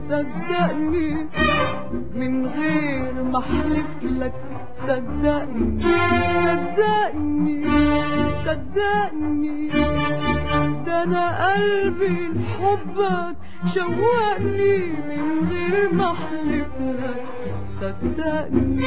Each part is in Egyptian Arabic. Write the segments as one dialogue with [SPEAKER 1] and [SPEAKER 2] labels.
[SPEAKER 1] صدقني من غير ما احلف لك صدقني صدقني صدقني ده انا قلبي لحبك شوقني من غير ما احلف لك صدقني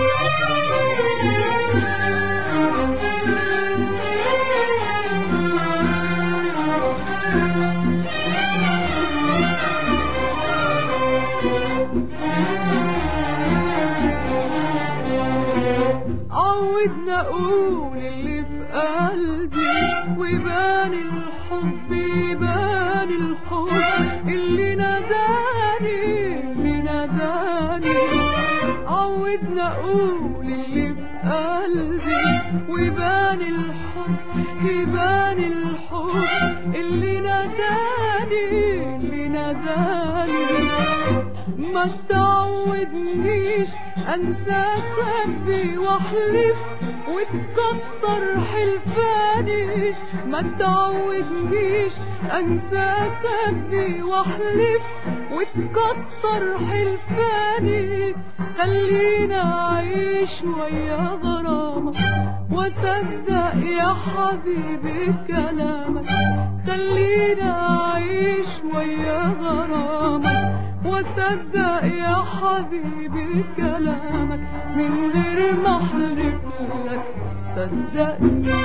[SPEAKER 1] عودنا اقول اللي في قلبي ويبان الحب يبان الحب اللي ناداني اللي ناداني عودنا اقول اللي في قلبي ويبان الحب يبان الحب اللي ناداني اللي ناداني ما تعودنيش انسى قلبي واحلف وتكتر حلفاني ما تعودنيش انسى قلبي واحلف وتكتر حلفاني خلينا اعيش ويا غرامك واصدق يا حبيبي كلامك خلينا اعيش ويا غرامك واصدق يا حبيبي كلامك من غير ما احلف لك صدقني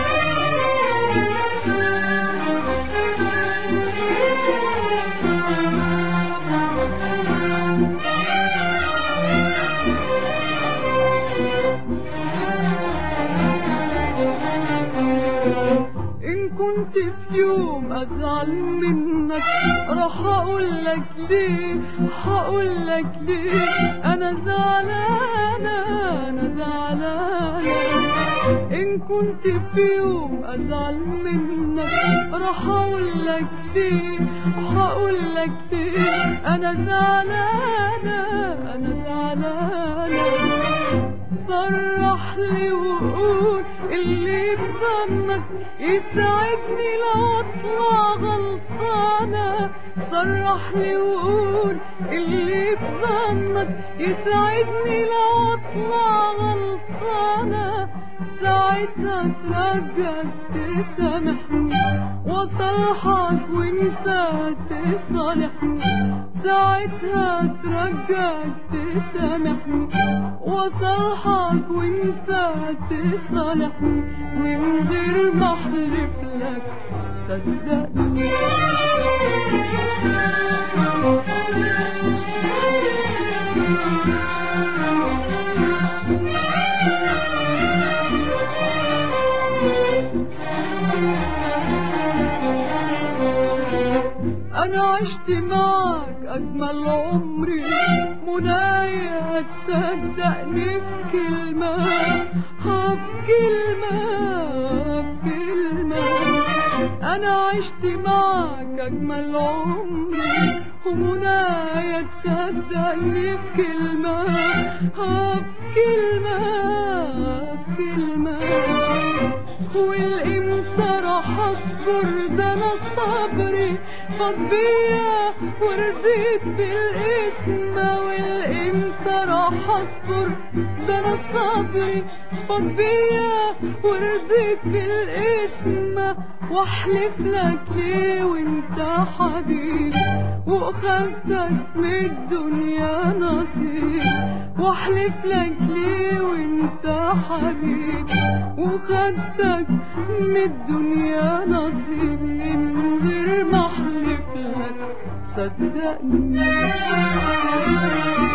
[SPEAKER 1] إن كنت في يوم أزعل منك راح أقول لك ليه هقول لك ليه أنا زعلانة أنا زعلانة إن كنت في يوم أزعل منك راح أقول لك ليه هقول لك ليه أنا زعلانة أنا زعلانة صرح لي وقول اللي بظنك يساعدني لو اطلع غلطانة صرح لي وقول اللي بظنك يساعدني لو اطلع غلطانة ساعتها ترجعك تسامحني وصالحك وانت تصالحني ساعتها ترجعك تسامحني وصالحك وانت تصالحني من غير ما احلف لك صدقني انا عشت معك اجمل عمري منايا تصدقني في كلمة بكلمة بكلمة انا عشت معك اجمل عمري ومنايا تصدقني في كلمة بكلمة بكلمة والامتى راح اصبر ده انا صبري فاض بيا ورديت بالاسم والامتى راح اصبر ده انا صبري فاض بيا ورديت بالاسم واحلف لك ليه وانت حبيبي واخدتك من الدنيا نصيب واحلف لك ليه وانت حبيبي وخدتك من الدنيا نصيب من غير ما احلف لك صدقني